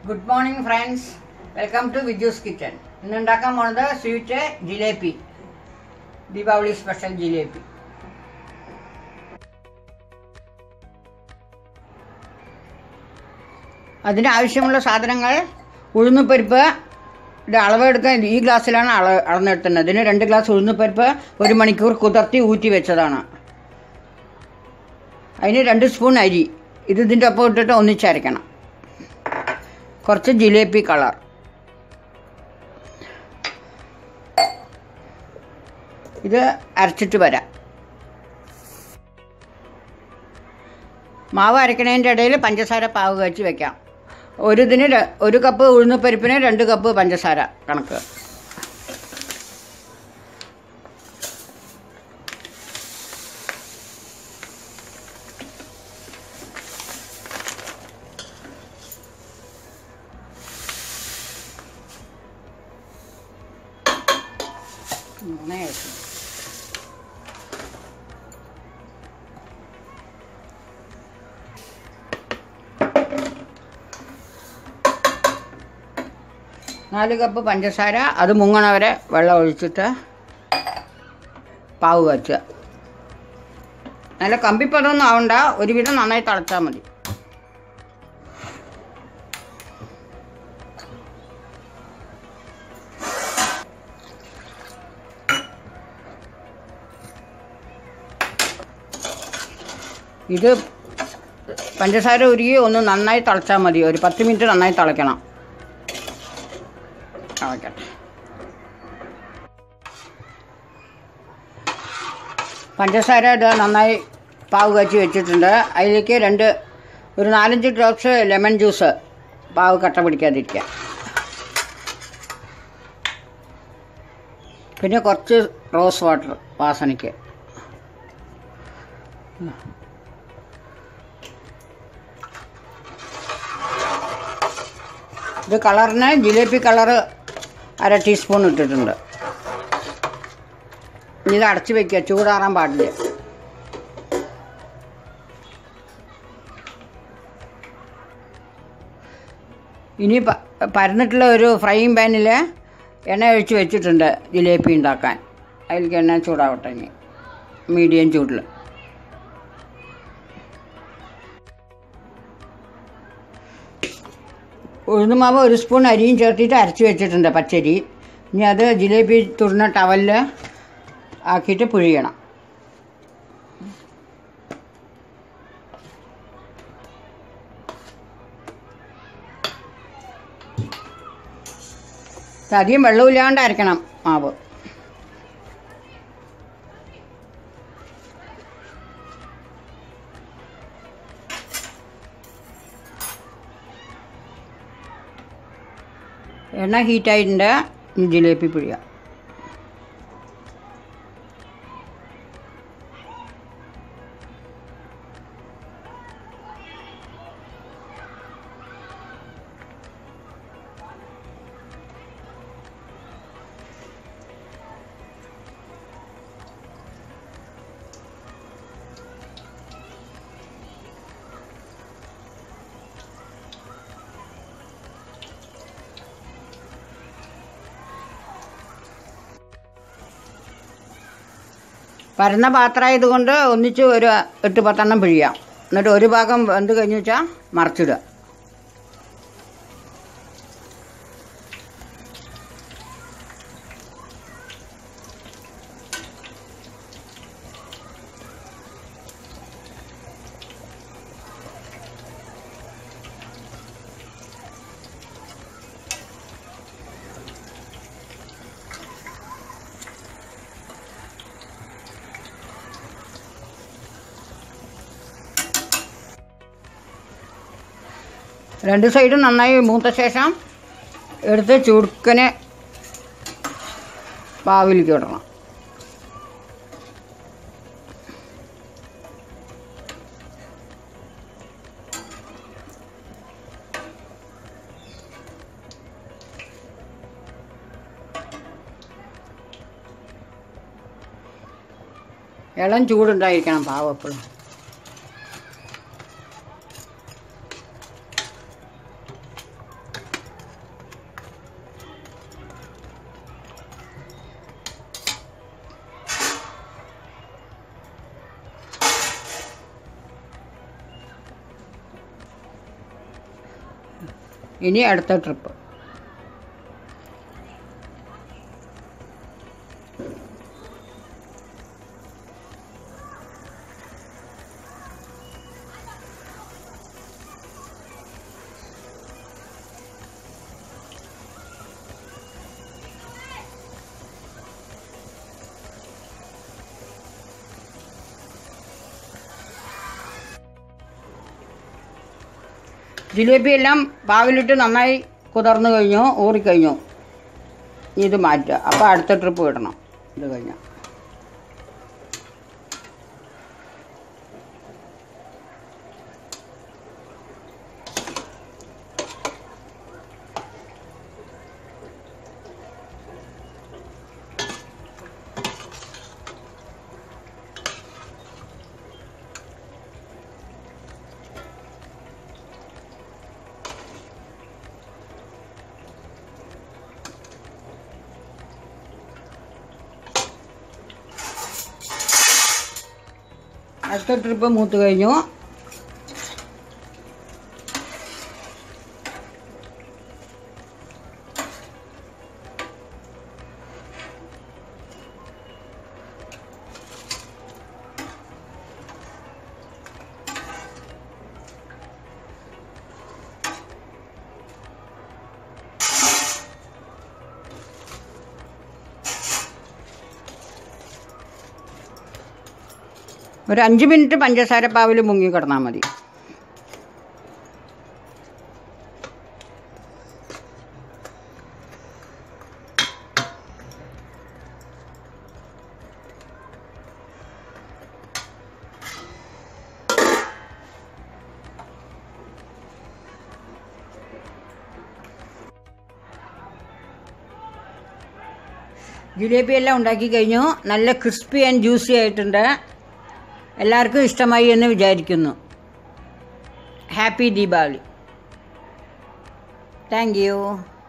Good morning friends welcome to Viju's kitchen ഇന്ന് ഉണ്ടാക്കാൻ പോണത് സ്വീറ്റ് ജിലേബി ദീപാവലി സ്പെഷ്യൽ ജിലേബി അതിന് ആവശ്യമുള്ള സാധനങ്ങൾ ഉഴുന്നുപരിപ്പ് ഇത് അളവെടുക്കാൻ ഈ ഗ്ലാസ്സിലാണ് അള അളന്നെടുത്തുന്നത് ഇതിന് രണ്ട് ഗ്ലാസ് ഉഴുന്നുപരിപ്പ് ഒരു മണിക്കൂർ കുതിർത്തി ഊറ്റി വെച്ചതാണ് അതിന് രണ്ട് സ്പൂൺ അരി ഇത് ഇതിൻ്റെ ഒപ്പം ഇട്ടിട്ട് ഒന്നിച്ചരയ്ക്കണം കുറച്ച് ജിലേബി കളർ ഇത് അരച്ചിട്ട് വരാം മാവ് അരക്കണതിൻ്റെ ഇടയിൽ പഞ്ചസാര പാവ് കാച്ചി വെക്കാം ഒരു ഇതിന് ര- ഒരു കപ്പ് ഉഴുന്നുപരിപ്പിന് രണ്ട് കപ്പ് പഞ്ചസാര കണക്ക് മൂന്നേ എട്ട്. നാല് കപ്പ് പഞ്ചസാര അത് മുങ്ങണ വരെ വെള്ളം ഒഴിച്ചിട്ട് പാവ് കാച്ചുക നല്ല കമ്പിപ്പതൊന്നും ആവണ്ട ഒരുവിധം നന്നായി തിളച്ചാൽ മതി ഇത് പഞ്ചസാര ഉരുകി ഒന്ന് നന്നായി തിളച്ചാൽ മതി ഒരു പത്ത് മിനിറ്റ് നന്നായി തിളയ്ക്കണം തിളയ്ക്കട്ടെ പഞ്ചസാര ഇത് നന്നായി പാവ് കാച്ചി വെച്ചിട്ടുണ്ട് അതിലേക്ക് രണ്ട് ഒരു നാലഞ്ച് ഡ്രോപ്സ് ലെമൺ ജ്യൂസ് പാവ് കട്ട പിടിക്കാതിരിക്കുക പിന്നെ കുറച്ച് റോസ് വാട്ടർ വാസനയ്ക്ക് ഇത് കളറിന് ജിലേബി കളറ് അര ടീസ്പൂൺ ഇട്ടിട്ടുണ്ട് ഇനി ഇത് അടച്ച് വെക്കുക ചൂടാറാൻ പാടില്ല ഇനി പ- പരന്നിട്ടുള്ള ഒരു ഫ്രൈയിങ് പാനിൽ എണ്ണ ഒഴിച്ച് വെച്ചിട്ടുണ്ട് ജിലേബി ഉണ്ടാക്കാൻ അതിലേക്ക് എണ്ണ ചൂടാവട്ടെ ഇനി മീഡിയം ചൂടിൽ ഉഴുന്നുമാവ് ഒരു സ്പൂൺ അരിയും ചേർത്തിട്ട് അരച്ച് വെച്ചിട്ടുണ്ട് പച്ചരി ഇനി അത് ജിലേബി തുറന്ന ടവലിൽ ആക്കിയിട്ട് പുഴിയണം ഇത് അധികം വെള്ളമില്ലാണ്ട് അരക്കണം മാവ് എണ്ണ ഹീറ്റായിട്ടുണ്ട് ഇനി ജിലേബി പിഴിയാം പരന്ന പാത്രമായതുകൊണ്ട് ഒന്നിച്ച് ഒരു എട്ട് പത്തെണ്ണം പിഴിയാം എന്നിട്ട് ഒരു ഭാഗം വെന്ത് കഴിഞ്ഞ് വെച്ചാൽ മറച്ചിടുക രണ്ട് സൈഡും നന്നായി മൂത്ത ശേഷം എടുത്ത് ചുടുക്കനെ പാവിലേക്ക് ഇടണം ഇളം ചൂടുണ്ടായിരിക്കണം പാവ എപ്പോഴും ഇനി അടുത്ത ട്രിപ്പ് ജിലേബി എല്ലാം പാവിലിട്ട് നന്നായി കുതിർന്നു കഴിഞ്ഞു ഊറിക്കഴിഞ്ഞു ഇനി ഇത് മാറ്റുക അപ്പോൾ അടുത്ത ട്രിപ്പ് ഇടണം ഇത് കഴിഞ്ഞാൽ അടുത്ത ട്രിപ്പ് മൂത്ത് കഴിഞ്ഞു ഒരു അഞ്ച് മിനിറ്റ് പഞ്ചസാര പാവിൽ മുങ്ങി കിടന്നാൽ മതി ജിലേബി എല്ലാം ഉണ്ടാക്കി കഴിഞ്ഞു നല്ല ക്രിസ്പി ആൻഡ് ജ്യൂസി ആയിട്ടുണ്ട് എല്ലാവർക്കും ഇഷ്ടമായി എന്ന് വിചാരിക്കുന്നു ഹാപ്പി ദീപാവലി താങ്ക് യു